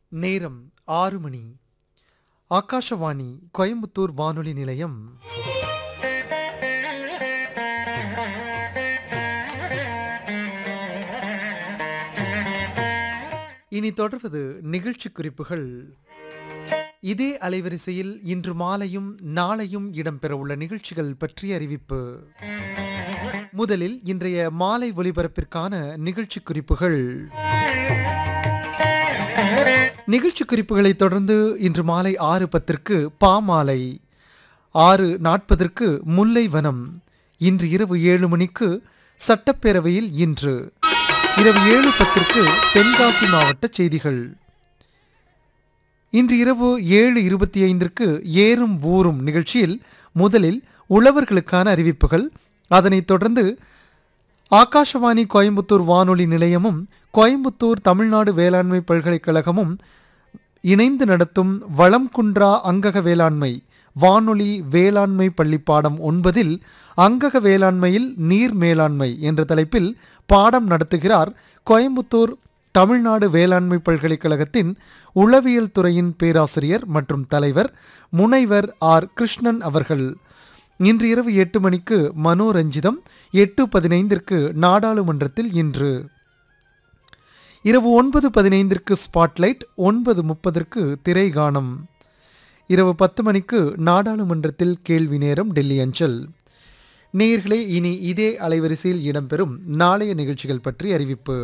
நேரம் ஆறு மணி ஆகாஷவாணி கோயம்புத்தூர் வானொலி நிலையம் இனி தொடர்வது நிகழ்ச்சி குறிப்புகள் இதே அலைவரிசையில் இன்று மாலையும் நாளையும் இடம்பெறவுள்ள நிகழ்ச்சிகள் பற்றிய அறிவிப்பு முதலில் இன்றைய மாலை ஒலிபரப்பிற்கான நிகழ்ச்சி குறிப்புகள் நிகழ்ச்சி குறிப்புகளை தொடர்ந்து இன்று மாலை ஆறு பத்திற்கு பாமாலை ஆறு நாற்பதற்கு முல்லை வனம் இன்று இரவு ஏழு மணிக்கு சட்டப்பேரவையில் இன்று இரவு ஏழு பத்திற்கு தென்காசி மாவட்ட செய்திகள் இன்று இரவு ஏழு இருபத்தி ஐந்திற்கு ஏறும் ஊறும் நிகழ்ச்சியில் முதலில் உழவர்களுக்கான அறிவிப்புகள் அதனைத் தொடர்ந்து ஆகாஷவாணி கோயம்புத்தூர் வானொலி நிலையமும் கோயம்புத்தூர் தமிழ்நாடு வேளாண்மை பல்கலைக்கழகமும் இணைந்து நடத்தும் வளம் குன்றா அங்கக வேளாண்மை வானொலி வேளாண்மை பள்ளி பாடம் ஒன்பதில் அங்கக வேளாண்மையில் நீர் மேலாண்மை என்ற தலைப்பில் பாடம் நடத்துகிறார் கோயம்புத்தூர் தமிழ்நாடு வேளாண்மை பல்கலைக்கழகத்தின் உளவியல் துறையின் பேராசிரியர் மற்றும் தலைவர் முனைவர் ஆர் கிருஷ்ணன் அவர்கள் இன்று இரவு எட்டு மணிக்கு மனோரஞ்சிதம் எட்டு பதினைந்திற்கு நாடாளுமன்றத்தில் இன்று இரவு ஒன்பது பதினைந்திற்கு ஸ்பாட்லைட் ஒன்பது முப்பதற்கு திரைகானம் இரவு பத்து மணிக்கு நாடாளுமன்றத்தில் கேள்வி நேரம் டெல்லி அஞ்சல் நேயர்களே இனி இதே அலைவரிசையில் இடம்பெறும் நாளைய நிகழ்ச்சிகள் பற்றி அறிவிப்பு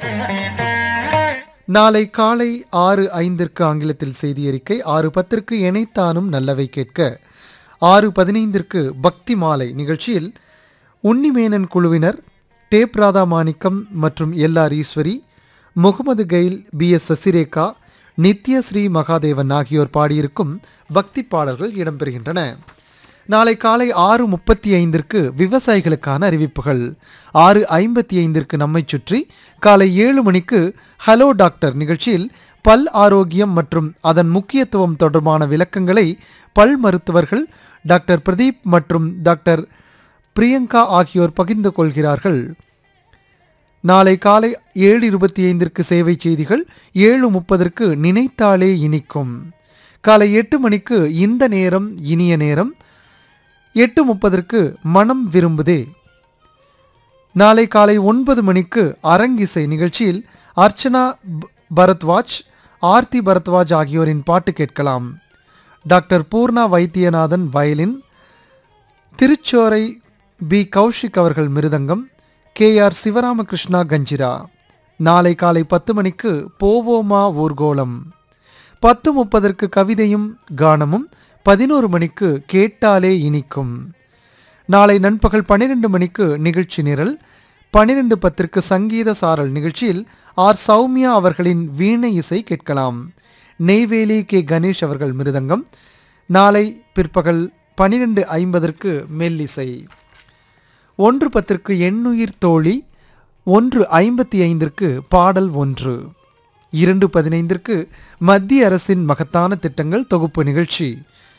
நாளை காலை ஆறு ஐந்திற்கு ஆங்கிலத்தில் செய்தி அறிக்கை ஆறு பத்திற்கு இணைத்தானும் நல்லவை கேட்க ஆறு பதினைந்திற்கு பக்தி மாலை நிகழ்ச்சியில் உன்னிமேனன் குழுவினர் டேப் ராதா மாணிக்கம் மற்றும் எல் ஆர் ஈஸ்வரி முகமது கெயில் பி எஸ் சசிரேகா நித்யஸ்ரீ மகாதேவன் ஆகியோர் பாடியிருக்கும் பக்தி பாடல்கள் இடம்பெறுகின்றன நாளை காலை ஆறு முப்பத்தி ஐந்திற்கு விவசாயிகளுக்கான அறிவிப்புகள் ஆறு ஐம்பத்தி ஐந்திற்கு நம்மை சுற்றி காலை ஏழு மணிக்கு ஹலோ டாக்டர் நிகழ்ச்சியில் பல் ஆரோக்கியம் மற்றும் அதன் முக்கியத்துவம் தொடர்பான விளக்கங்களை பல் மருத்துவர்கள் டாக்டர் பிரதீப் மற்றும் டாக்டர் பிரியங்கா ஆகியோர் பகிர்ந்து கொள்கிறார்கள் நாளை காலை ஏழு இருபத்தி ஐந்திற்கு சேவை செய்திகள் ஏழு முப்பதற்கு நினைத்தாலே இனிக்கும் காலை எட்டு மணிக்கு இந்த நேரம் இனிய நேரம் எட்டு முப்பதற்கு மனம் விரும்புதே நாளை காலை ஒன்பது மணிக்கு அரங்கிசை நிகழ்ச்சியில் அர்ச்சனா ப- பரத்வாஜ் ஆர்த்தி பரத்வாஜ் ஆகியோரின் பாட்டு கேட்கலாம் doctor Poorna Vaidyanathan violin Thiruchorai P Kaushik அவர்கள் மிருதங்கம் கே ஆர் சிவராமகிருஷ்ணா கஞ்சிரா நாளை காலை பத்து மணிக்கு போவோமா ஊர்கோலம் பத்து முப்பதற்கு கவிதையும் கானமும் பதினோரு மணிக்கு கேட்டாலே இனிக்கும் நாளை நண்பகல் பன்னிரெண்டு மணிக்கு நிகழ்ச்சி நிரல் பன்னிரெண்டு பத்திற்கு சங்கீத சாரல் நிகழ்ச்சியில் ஆர் சௌமியா அவர்களின் வீணை இசை கேட்கலாம் நெய்வேலி கே கணேஷ் அவர்கள் மிருதங்கம் நாளை பிற்பகல் பன்னிரெண்டு ஐம்பதற்கு மெல்லிசை ஒன்று பத்திற்கு எண்ணுயிர் தோழி ஒன்று ஐம்பத்தி ஐந்திற்கு பாடல் ஒன்று இரண்டு பதினைந்திற்கு மத்திய அரசின் மகத்தான திட்டங்கள் தொகுப்பு நிகழ்ச்சி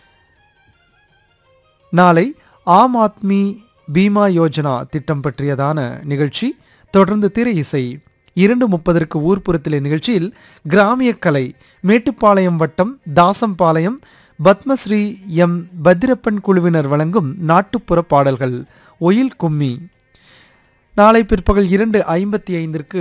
நாளை ஆம் ஆத்மி பீமா யோஜனா திட்டம் பற்றியதான நிகழ்ச்சி தொடர்ந்து திரை இசை இரண்டு முப்பதற்கு ஊர்ப்புறத்திலே நிகழ்ச்சியில் கிராமிய கலை மேட்டுப்பாளையம் வட்டம் தாசம்பாளையம் பத்மஸ்ரீ எம் பத்திரப்பன் குழுவினர் வழங்கும் நாட்டுப்புற பாடல்கள் ஒயில் கும்மி நாளை பிற்பகல் இரண்டு ஐம்பத்தி ஐந்திற்கு